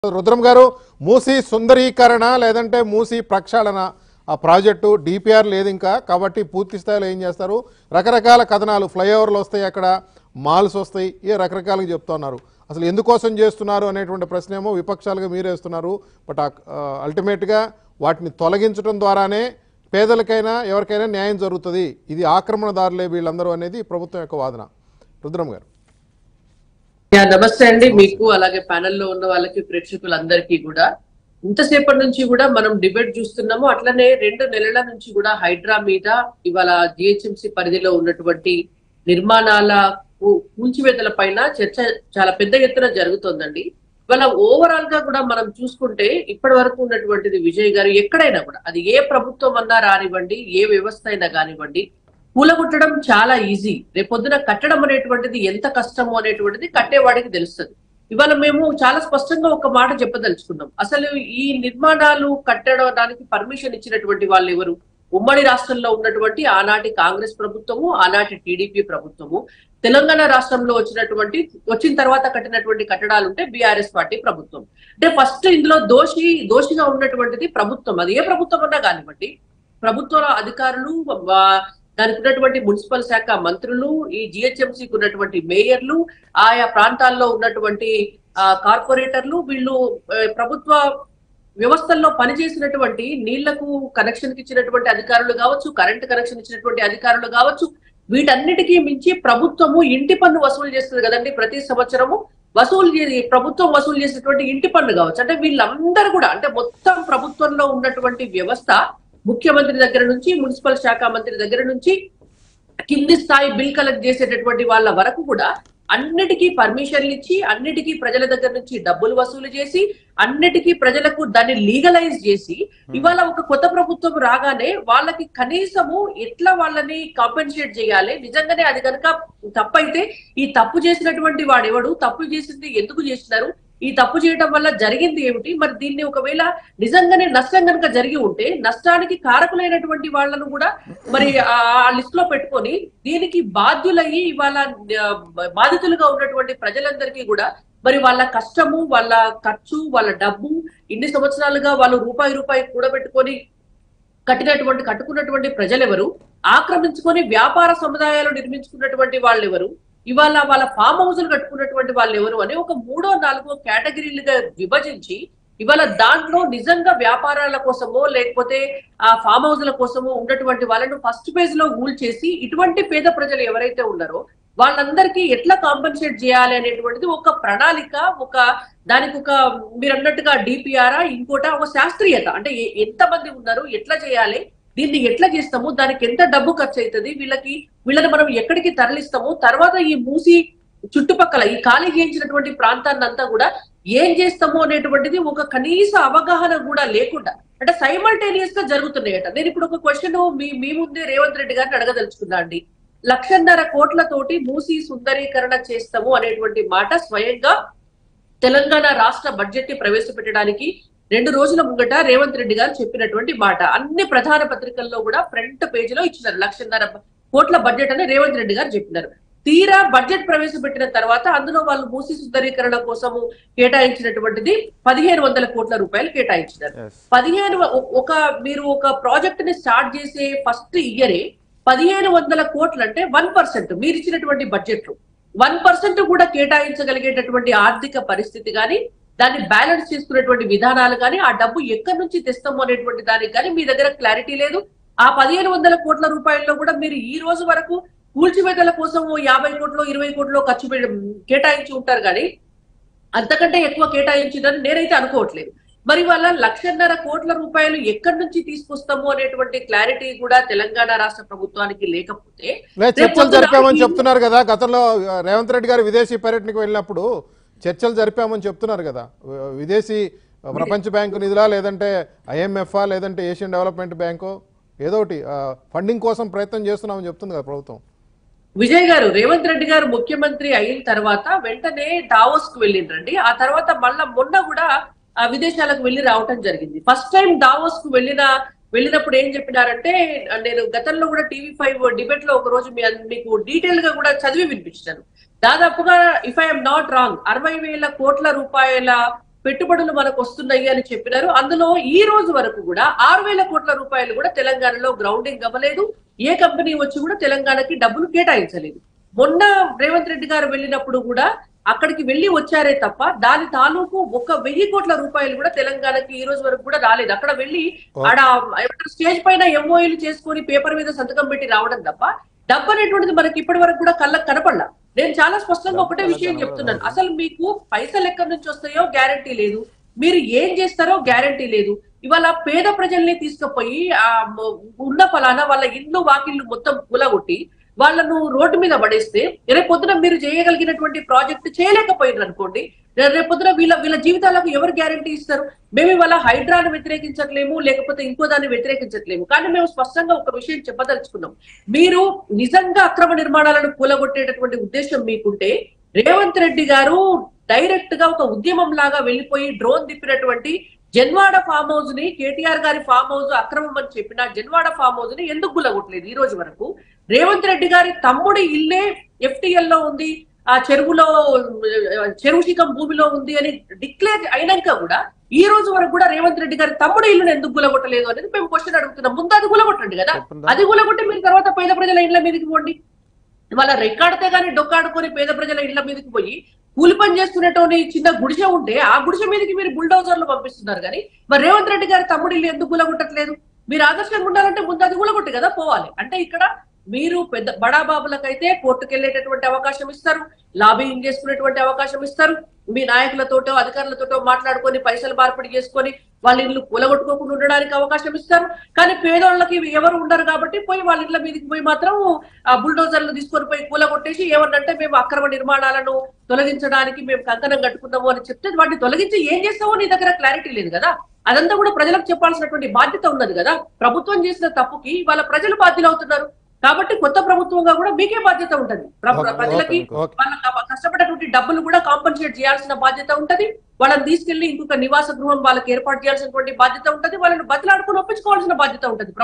రుద్రం గారు మూసి సుందరీకరణ లేదంటే మూసి ప్రక్షాళన ఆ ప్రాజెక్టు డిపిఆర్ లేదు ఇంకా కాబట్టి పూర్తి స్థాయిలో ఏం చేస్తారు రకరకాల కథనాలు ఫ్లైఓవర్లు వస్తాయి అక్కడ మాల్స్ వస్తాయి ఏ రకరకాలుగా చెప్తున్నారు అసలు ఎందుకోసం చేస్తున్నారు అనేటువంటి ప్రశ్న ఏమో విపక్షాలుగా మీరేస్తున్నారు బట్ అల్టిమేట్గా వాటిని తొలగించడం ద్వారానే పేదలకైనా ఎవరికైనా న్యాయం జరుగుతుంది ఇది ఆక్రమణదారులే వీళ్ళందరూ అనేది ప్రభుత్వం యొక్క వాదన రుద్రం గారు యా నమస్తే అండి మీకు అలాగే ప్యానెల్ లో ఉన్న వాళ్ళకి ప్రేక్షకులందరికీ కూడా ఇంతసేపటి నుంచి కూడా మనం డిబేట్ చూస్తున్నాము అట్లనే రెండు నెలల నుంచి కూడా హైడ్రా మీద ఇవాళ జిహెచ్ఎంసి పరిధిలో ఉన్నటువంటి నిర్మాణాల కు- కూల్చివేతల పైన చర్చ చాలా పెద్ద ఎత్తున జరుగుతోందండి ఇవాళ ఓవరాల్ గా కూడా మనం చూసుకుంటే ఇప్పటి వరకు ఉన్నటువంటిది విజయ్ గారు ఎక్కడైనా కూడా అది ఏ ప్రభుత్వం అన్నా రానివ్వండి ఏ వ్యవస్థ అయినా కానివ్వండి కూలగొట్టడం చాలా ఈజీ రేపొద్దున కట్టడం అనేటువంటిది ఎంత కష్టమో అనేటువంటిది కట్టేవాడికి తెలుస్తుంది ఇవాళ మేము చాలా స్పష్టంగా ఒక మాట చెప్పదలుచుకున్నాం అసలు ఈ నిర్మాణాలు కట్టడానికి పర్మిషన్ ఇచ్చినటువంటి వాళ్ళు ఎవరు ఉమ్మడి రాష్ట్రంలో ఉన్నటువంటి ఆనాటి కాంగ్రెస్ ప్రభుత్వము ఆనాటి టీడీపీ ప్రభుత్వము తెలంగాణ రాష్ట్రంలో వచ్చినటువంటి వచ్చిన తర్వాత కట్టినటువంటి కట్టడాలు ఉంటే బీఆర్ఎస్ పార్టీ ప్రభుత్వం అంటే ఫస్ట్ ఇందులో దోషి దోషిగా ఉన్నటువంటిది ప్రభుత్వం అది ఏ ప్రభుత్వం అన్నా కానివ్వండి ప్రభుత్వ అధికారులు వా- దానికి ఉన్నటువంటి మున్సిపల్ శాఖ మంత్రులు ఈ జిహెచ్ఎంసీకి ఉన్నటువంటి మేయర్లు ఆయా ప్రాంతాల్లో ఉన్నటువంటి ఆ, కార్పొరేటర్లు వీళ్ళు ఆ, ప్రభుత్వ వ్యవస్థల్లో పనిచేసినటువంటి నీళ్లకు కనెక్షన్ ఇచ్చినటువంటి అధికారులు కావచ్చు కరెంట్ కనెక్షన్ ఇచ్చినటువంటి అధికారులు కావచ్చు వీటన్నిటికీ మించి ప్రభుత్వము ఇంటి పన్ను వసూలు చేస్తుంది కదండి ప్రతి సంవత్సరము వసూలు చేసి ప్రభుత్వం వసూలు చేసేటువంటి ఇంటి పన్ను కావచ్చు అంటే వీళ్ళందరూ కూడా అంటే మొత్తం ప్రభుత్వంలో ఉన్నటువంటి వ్యవస్థ ముఖ్యమంత్రి దగ్గర నుంచి మున్సిపల్ శాఖ మంత్రి దగ్గర నుంచి కింది స్థాయి బిల్ కలెక్ట్ చేసేటటువంటి వాళ్ళ వరకు కూడా అన్నిటికీ పర్మిషన్లు ఇచ్చి అన్నిటికీ ప్రజల దగ్గర నుంచి డబ్బులు వసూలు చేసి అన్నిటికీ ప్రజలకు దాన్ని లీగలైజ్ చేసి ఇవాళ ఒక కొత్త ప్రభుత్వం రాగానే వాళ్ళకి కనీసము ఎట్లా వాళ్ళని కాంపెన్సేట్ చేయాలి నిజంగానే అది కనుక తప్పైతే ఈ తప్పు చేసినటువంటి వాడెవడు తప్పు చేసింది ఎందుకు చేసినారు ఈ తప్పు చేయడం వల్ల జరిగింది ఏమిటి మరి దీన్ని ఒకవేళ నిజంగానే నష్టం కనుక జరిగి ఉంటే నష్టానికి కారకులైనటువంటి వాళ్ళను కూడా మరి ఆ లిస్ట్ లో పెట్టుకొని దీనికి బాధ్యులయ్యి ఇవాళ ఆ, బాధితులుగా ఉన్నటువంటి ప్రజలందరికీ కూడా మరి వాళ్ళ కష్టము వాళ్ళ ఖర్చు వాళ్ళ డబ్బు ఇన్ని సంవత్సరాలుగా వాళ్ళు రూపాయి రూపాయి కూడబెట్టుకొని కట్టినటువంటి కట్టుకున్నటువంటి ప్రజలెవరు ఆక్రమించుకొని వ్యాపార సముదాయాలు నిర్మించుకున్నటువంటి వాళ్ళు ఎవరు ఇవాళ వాళ్ళ ఫామ్ హౌస్లు కట్టుకున్నటువంటి వాళ్ళు ఎవరు అని ఒక మూడో నాలుగో కేటగిరీలుగా విభజించి ఇవాళ దాంట్లో నిజంగా వ్యాపారాల కోసమో లేకపోతే ఆ ఫామ్ హౌస్ల కోసమో ఉన్నటువంటి వాళ్ళను ఫస్ట్ పేజ్ లో ఊల్ చేసి ఇటువంటి పేద ప్రజలు ఎవరైతే ఉన్నారో వాళ్ళందరికీ ఎట్లా కాంపన్సేట్ చేయాలి అనేటువంటిది ఒక ప్రణాళిక ఒక దానికి ఒక మీరు అన్నట్టుగా డిపిఆర్ ఇంకోట ఒక శాస్త్రీయత అంటే ఎ- ఎంతమంది ఉన్నారు ఎట్లా చేయాలి దీన్ని ఎట్లా చేస్తాము దానికి ఎంత డబ్బు ఖర్చు అవుతుంది వీళ్ళకి వీళ్ళని మనం ఎక్కడికి తరలిస్తాము తర్వాత ఈ మూసి చుట్టుపక్కల ఈ ఖాళీ చేయించినటువంటి ప్రాంతాన్ని అంతా కూడా ఏం చేస్తాము అనేటువంటిది ఒక కనీస అవగాహన కూడా లేకుండా అంటే సైమల్టేనియస్ గా జరుగుతున్నాయట నేను ఇప్పుడు ఒక క్వశ్చన్ మీ మీ ముందే రేవంత్ రెడ్డి గారిని అడగదలుచుకున్నా అండి లక్షన్నర కోట్లతోటి మూసి సుందరీకరణ చేస్తాము అనేటువంటి మాట స్వయంగా తెలంగాణ రాష్ట్ర బడ్జెట్ ని ప్రవేశపెట్టడానికి రెండు రోజుల ముంగట రేవంత్ రెడ్డి గారు చెప్పినటువంటి మాట అన్ని ప్రధాన పత్రికల్లో కూడా ఫ్రంట్ పేజ్ లో ఇచ్చినారు లక్షన్నర కోట్ల బడ్జెట్ అని రేవంత్ రెడ్డి గారు చెప్పినారు తీరా బడ్జెట్ ప్రవేశపెట్టిన తర్వాత అందులో వాళ్ళు మూసి సుందరీకరణ కోసము కేటాయించినటువంటిది పదిహేను వందల కోట్ల రూపాయలు కేటాయించినారు Yes. పదిహేను వ- ఒక మీరు ఒక ప్రాజెక్ట్ ని స్టార్ట్ చేసే ఫస్ట్ ఇయరే పదిహేను వందల కోట్లు అంటే వన్ పర్సెంట్ మీరు ఇచ్చినటువంటి బడ్జెట్ లో వన్ పర్సెంట్ కూడా కేటాయించగలిగేటటువంటి ఆర్థిక పరిస్థితి కానీ దాన్ని బ్యాలెన్స్ చేసుకునేటువంటి విధానాలు కానీ ఆ డబ్బు ఎక్కడి నుంచి తెస్తాము అనేటువంటి దానికి కానీ మీ దగ్గర క్లారిటీ లేదు ఆ పదిహేను వందల కోట్ల రూపాయల్లో కూడా మీరు ఈ రోజు వరకు కూల్చివేతల కోసం ఓ యాభై కోట్లు ఇరవై కోట్లు ఖర్చు పె- కేటాయించి ఉంటారు కానీ అంతకంటే ఎక్కువ కేటాయించిందని నేనైతే అనుకోవట్లేదు మరి వాళ్ళ లక్షన్నర కోట్ల రూపాయలు ఎక్కడి నుంచి తీసుకొస్తాము అనేటువంటి క్లారిటీ కూడా తెలంగాణ రాష్ట్ర ప్రభుత్వానికి లేకపోతే లేదు రేపు చర్చలు పొద్దున జరిపామని ఈ- చెప్తున్నారు కదా గతంలో ఆ, రేవంత్ రెడ్డి గారు విదేశీ పర్యటనకు వెళ్ళినప్పుడు చర్చలు జరిపామని చెప్తున్నారు కదా వి- విదేశీ ఆ, ప్రపంచ బ్యాంకు నిధులా లేదంటే ఐఎంఎఫ్ఆ లేదంటే ఏషియన్ డెవలప్మెంట్ బ్యాంకు ఏదో ఒకటి ఆ, ఫండింగ్ కోసం ప్రయత్నం చేస్తున్నామని చెప్తుంది కదా ప్రభుత్వం విజయ్ గారు రేవంత్ రెడ్డి గారు ముఖ్యమంత్రి అయిన తర్వాత వెంటనే డావోస్ కు వెళ్ళిండ్రండి ఆ తర్వాత మళ్ళా మొన్న కూడా ఆ, విదేశాలకు వెళ్ళి రావటం జరిగింది ఫస్ట్ టైం డావోస్ కు వెళ్ళిన వెళ్ళినప్పుడు ఏం చెప్పినారంటే నేను గతంలో కూడా టీవీ ఫైవ్ డిబేట్ లో ఒక రోజు మీ అన్- మీకు డీటెయిల్ గా కూడా చదివి వినిపించాను దాదాపుగా ఇఫ్ ఐఎమ్ నాట్ రాంగ్ అరవై వేల కోట్ల రూపాయల పెట్టుబడులు మనకు వస్తున్నాయి అని చెప్పినారు అందులో ఈ రోజు వరకు కూడా ఆరు వేల కోట్ల రూపాయలు కూడా తెలంగాణలో గ్రౌండింగ్ అవ్వలేదు ఏ కంపెనీ వచ్చి కూడా తెలంగాణకి డబ్బులు కేటాయించలేదు మొన్న రేవంత్ రెడ్డి గారు వెళ్ళినప్పుడు కూడా అక్కడికి వెళ్ళి వచ్చారే తప్ప దాని తాలూకు ఒక వెయ్యి కోట్ల రూపాయలు కూడా తెలంగాణకి ఈ రోజు వరకు కూడా రాలేదు అక్కడ వెళ్ళి ఆడ ఏమంటారు, స్టేజ్ పైన ఎంఓఏలు చేసుకొని పేపర్ మీద సంతకం పెట్టి రావడం తప్ప డబ్బు అనేటువంటిది మనకి ఇప్పటి వరకు కూడా కళ్ళకు కనపడలా నేను చాలా స్పష్టంగా ఒకటే విషయం చెప్తున్నాను అసలు మీకు పైసలు ఎక్కడి నుంచి వస్తాయో గ్యారంటీ లేదు మీరు ఏం చేస్తారో గ్యారంటీ లేదు ఇవాళ పేద ప్రజల్ని తీసుకుపోయి ఆ మ- ఉన్న ఫలానా వాళ్ళ ఇల్లు వాకిళ్ళు మొత్తం కూలగొట్టి వాళ్ళను రోడ్డు మీద పడేస్తే రేపు పొద్దున మీరు చేయగలిగినటువంటి ప్రాజెక్ట్ చేయలేకపోయినారు అనుకోండి రేపు పొద్దున వీళ్ళ వీళ్ళ జీవితాలకు ఎవరు గ్యారంటీ ఇస్తారు మేము ఇవాళ హైడ్రాను వ్యతిరేకించట్లేము లేకపోతే ఇంకో దాన్ని వ్యతిరేకించట్లేము కానీ మేము స్పష్టంగా ఒక విషయం చెప్పదలుచుకున్నాం మీరు నిజంగా అక్రమ నిర్మాణాలను కూలగొట్టేటటువంటి ఉద్దేశం మీకుంటే రేవంత్ రెడ్డి గారు డైరెక్ట్ గా ఒక ఉద్యమం లాగా వెళ్ళిపోయి డ్రోన్ తిప్పినటువంటి జన్వాడ ఫామ్ హౌస్ ని కేటీఆర్ గారి ఫామ్ హౌస్ అక్రమం అని చెప్పిన జన్వాడ ఫామ్ హౌస్ ని ఎందుకు గుల్లగొట్టలేదు ఈ రోజు వరకు రేవంత్ రెడ్డి గారి తమ్ముడి ఇల్లే ఎఫ్టిఎల్ లో ఉంది ఆ చెరువులో చెరువు శిఖం భూమిలో ఉంది అని డిక్లేర్ అయినాక కూడా ఈ రోజు వరకు కూడా రేవంత్ రెడ్డి గారి తమ్ముడి ఇల్లుని ఎందుకు గులగొట్టలేదు అనేది మేము క్వశ్చన్ అడుగుతున్నాం ముందు అది గులగొట్టండి కదా అది గులగొట్టి మీరు తర్వాత పేద ప్రజల ఇళ్ల మీదకి పోండి వాళ్ళ రెక్కాడితే గానీ డొక్కాడుకొని పేద ప్రజల ఇళ్ల మీదకి పోయి కూలి పని చేసుకునేటోని చిన్న గుడిసె ఉంటే ఆ గుడిసె మీదకి మీరు బుల్డోజర్లు పంపిస్తున్నారు కానీ మరి రేవంత్ రెడ్డి గారి తమ్ముడు ఇల్లు ఎందుకు గులగొట్టట్లేదు మీరు ఆదర్శంగా ఉండాలంటే ముందు అది గులగొట్టి కదా పోవాలి అంటే ఇక్కడ మీరు పెద్ద బడా బాబులకైతే కోర్టుకు వెళ్ళేటటువంటి అవకాశం ఇస్తారు లాబింగ్ చేసుకునేటువంటి అవకాశం ఇస్తారు మీ నాయకులతోటో అధికారులతోటో మాట్లాడుకొని పైసలు మార్పిడి చేసుకొని వాళ్ళ ఇల్లు కూలగొట్టుకోకుండా ఉండడానికి అవకాశం ఇస్తారు కానీ పేదోళ్ళకి ఎవరు ఉండరు కాబట్టి పోయి వాళ్ళ ఇళ్ళ మీదకి పోయి మాత్రం ఆ బుల్డోజర్లు తీసుకొని పోయి కూలగొట్టేసి ఏమన్నంటే మేము అక్రమ నిర్మాణాలను తొలగించడానికి మేము కంకణం కట్టుకున్నాము అని చెప్తే వాటిని తొలగించి ఏం చేస్తామో నీ దగ్గర క్లారిటీ లేదు కదా అదంతా కూడా ప్రజలకు చెప్పాల్సినటువంటి బాధ్యత ఉన్నది కదా ప్రభుత్వం చేసిన తప్పుకి వాళ్ళ ప్రజలు బాధ్యులు అవుతున్నారు కాబట్టి కొత్త ప్రభుత్వంగా కూడా మీకే బాధ్యత ఉంటది ప్ర- ఓకే, ప్రజలకి ఓకే. వాళ్ళ క- కష్టపడేటువంటి డబ్బులు కూడా కాంపన్సేట్ చేయాల్సిన బాధ్యత ఉంటది వాళ్ళని తీసుకెళ్లి ఇంకొక నివాస గృహం వాళ్ళకి ఏర్పాటు చేయాల్సినటువంటి బాధ్యత ఉంటది వాళ్ళని బతిలాడుకుని ఒప్పించుకోవాల్సిన బాధ్యత ఉంటది